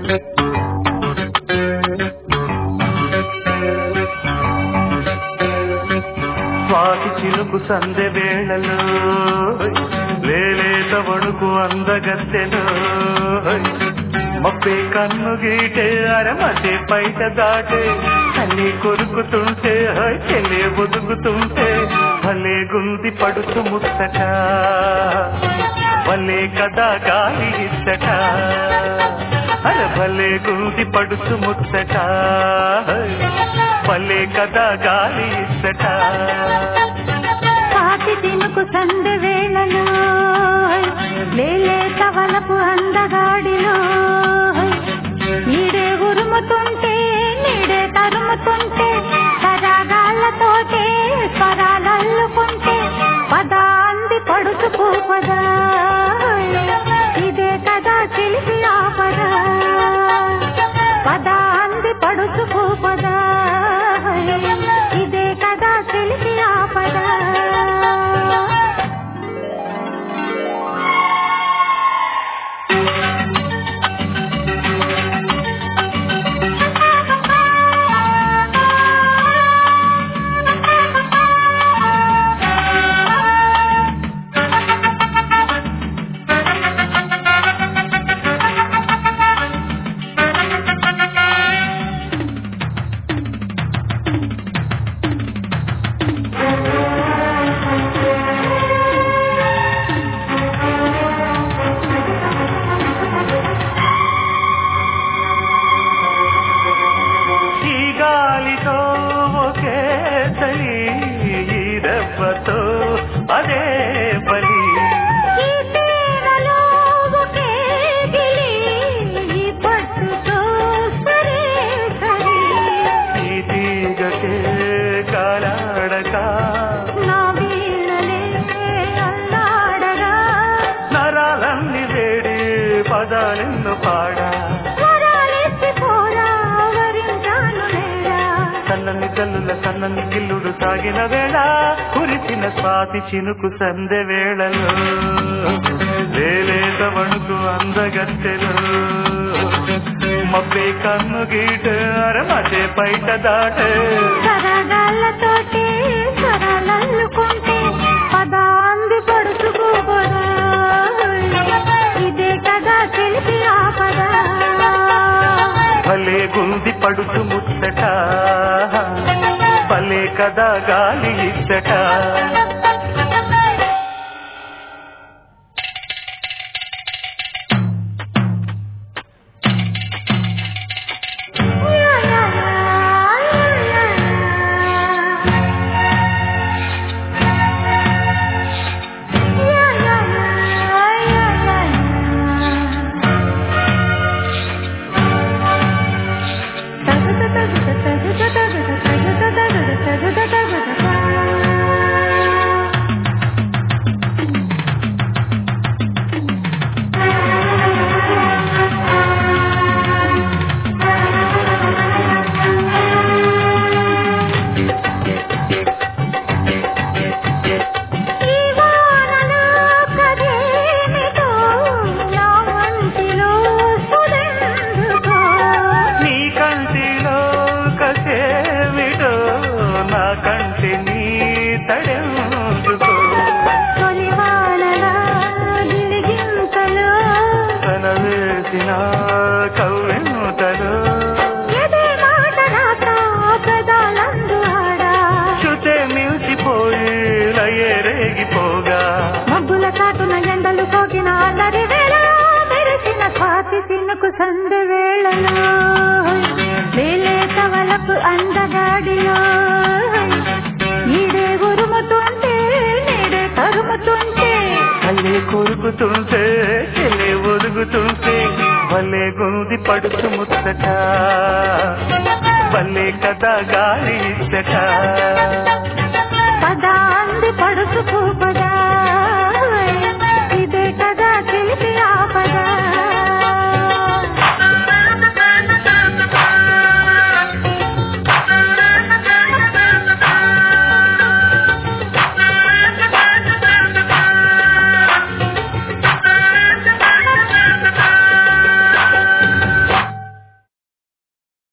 స్వాతి చిలుకు సందె వేళలో లేలేత వణుకు అందగత్తెలో మబ్బే కన్ను గీటే అరమతే బయట దాటే తల్లి కొరుకుతుంటే చెల్లే ఒదుగుతుంటే భలే గుంది పడుతు ముచ్చట భలే కదా గాలి ఇచ్చట అరే భలే గుంది పడుతు ముచ్చట భలే కదా గాలి ఇచ్చట పాతి తినుకు సందె వేళలో లేలేత వలపు అందగాడిలో నీడే ఉరుముతుంటే నీడే తరుముతుంటే సరాగాళ్ళతోటే స్వరాలల్లుకుంటే పదా అంది పడుచుకో పదా ఇదే కదా తెలిసి ఆపదా పదా అంది పడుచుకో పదా ఇదే కదా తెలిసి ఆపదా ఈ గాలితో ఒకే తలి ఈ దెబ్బతో అదే బలి ఈ తీరలో ఒకే గిలి, ఈ పట్టుతో సరే సరి. ఈ తీగకే కాలాడక నా వీణలే అల్లాడగా, నరాలన్నీ వేడి పదాలెన్ను పాడా వరాలెత్తి పోరా, వరించాను నేరా. సన్నని కల్లుల సన్నని కిల్లుడు సాగిన వేళ కురిసిన స్వాతి చినుకు సందె వేళలో లేలేత వణుకు అందగత్తెలు మబ్బే కన్ను గీట అరమతే బయట దాట సరగాళ్ళతోటి స్వరాలల్లుకుంటే పదాంది పడుచుకోబడా ఇదే కదా తెలిసి ఆపదా భలే గుంది పడుతు ముచ్చట భలే కదా గాలి ఇచ్చట ఈ వానలో కదేమిటో నా వంటిలో సుదెందుకో నీ కంటిలో కసేమిటో నా కంటి నీ తడెందుకో తొలి వానలా గిలిగింతలో తన వేసిన కవ్వెంతలో ఎదే మాట రాక పెదాలందు ఆడా శుతే మిల్చిపోయి లయే రేగిపోగా మబ్బుల కాటున ఎండలు పోగిన అల్లరి వేళ మెరిసిన స్వాతి సినుకు సందె వేళలో లేలేత వలపు అందగాడిలో ఈడే ఉరుముతుంటే నీడే తరుముతుంటే అల్లే కొరుకుతుంటే చెల్లే ఒరుగుతుంటే భలే గుంది పడుతు ముచ్చట భలే కదా గాలి ఇచ్చట పదా